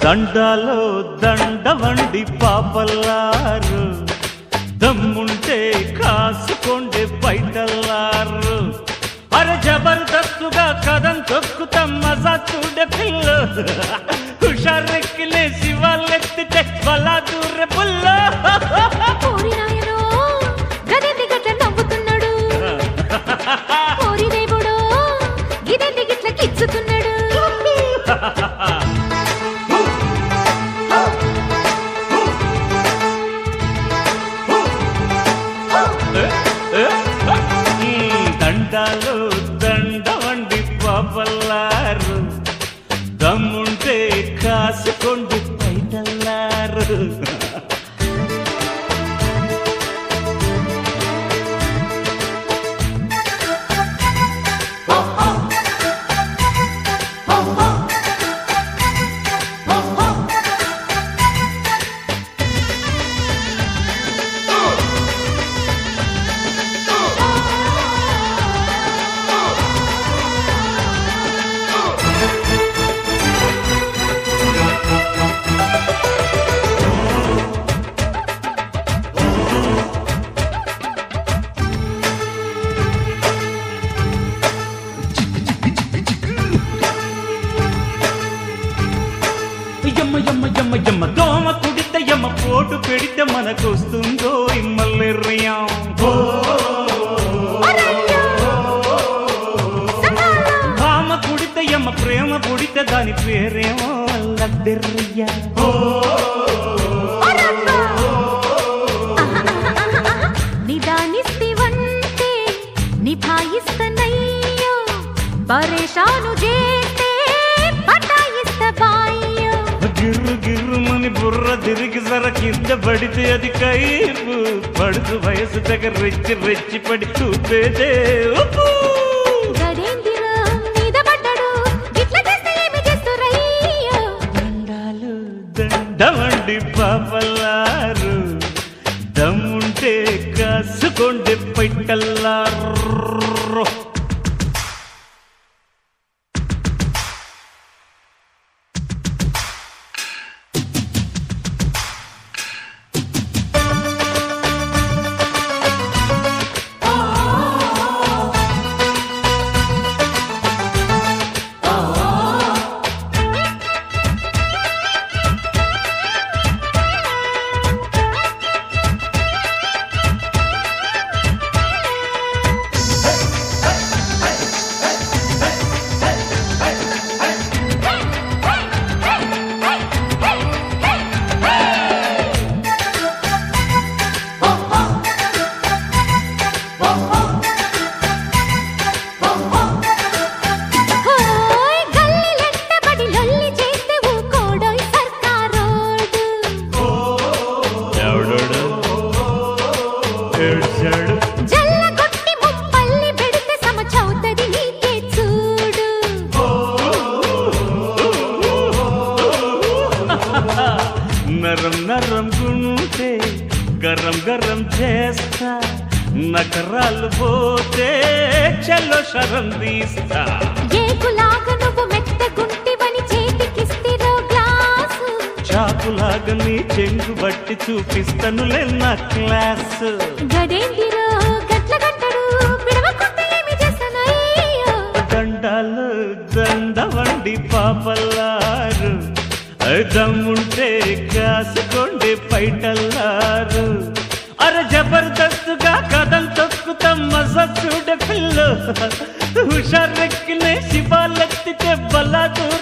దండాలో దండవండి పాపల్లారు దమ్ముంటే కాసుకోండి బయటల్లారు అరే జబర్దస్తుగా కథం తొక్కుతాం మజా చూడే పిల్ల హుషారెక్కిలే శివాలెత్తితే బలా దూర పుల్ల ఓరి నాయనో గదెంది గట్ల నవ్వుతున్నాడు ఓరి దేవుడో గిదెంది గిట్ల కిచ్చుతున్నాడు దండాలు దండవండి పాపల్లారు దమ్ముంటే కాసుకోండి బయటల్లారు యమ్మ యమ్మ యమ్మ యమ్మ దోమ కుడితే యమ్మ పోటు పెడితే మనకొస్తుందో ఇమ్మల్లెర్రయాం భామ కుడితే యమ్మ ప్రేమ పుడితే దాని పేరేమో లద్దెర్రయ్యా నిదానిస్తివంటే నిభాయిస్తనయ్యో పరేషాను చేస్తే పటాయిస్త బాయ్యో గిర్రు గిర్రుమని బుర్ర తిరిగి సర కింద పడితే అది కైపు పడుతు వయసు దగ్గర రెచ్చి రెచ్చి పడి చూపేదే ఉప్పు. గడేందిరా మీద పడ్డాడు గిట్ల చేస్తే ఏమి చేస్తురయ్యో దండాలు దండమండి పాపల్లారు దమ్ముంటే కాసుకోండి పైటల్లారు హోయ్ గల్లీలెట్టబడి లొల్లి చేస్తే ఊకోడోయ్ సర్కారోడు ఎవడోడు ఏడ్చాడు జల్ల కొట్టి ముప్పల్లి పెడితే సమచౌతది నీకే చూడు నరం నరం గుంటే గరం గరం చేస్తా నకరాలు పోతే చలో శరం తీస్తా ఏకులాగా నువ్వు మెత్తగుంటివని చేతికిస్తిరో గ్లాసు చాకులాగా నీ చెంగు బట్టి చూపిస్తానులే నా క్లాస్ గడేందిరో గట్ల గంటడు విడవకుంటే ఏమి చేస్తానయ్యో దండాలు దండవండి పాపల్లారు దమ్ముంటే కాసుకోండి పైటల్లారు అరే జబర్దస్తుగా కథం తొక్కుతాం మజా చూడ పిల్ల హుషారెక్కినే శివాలెత్తితే బలా దూర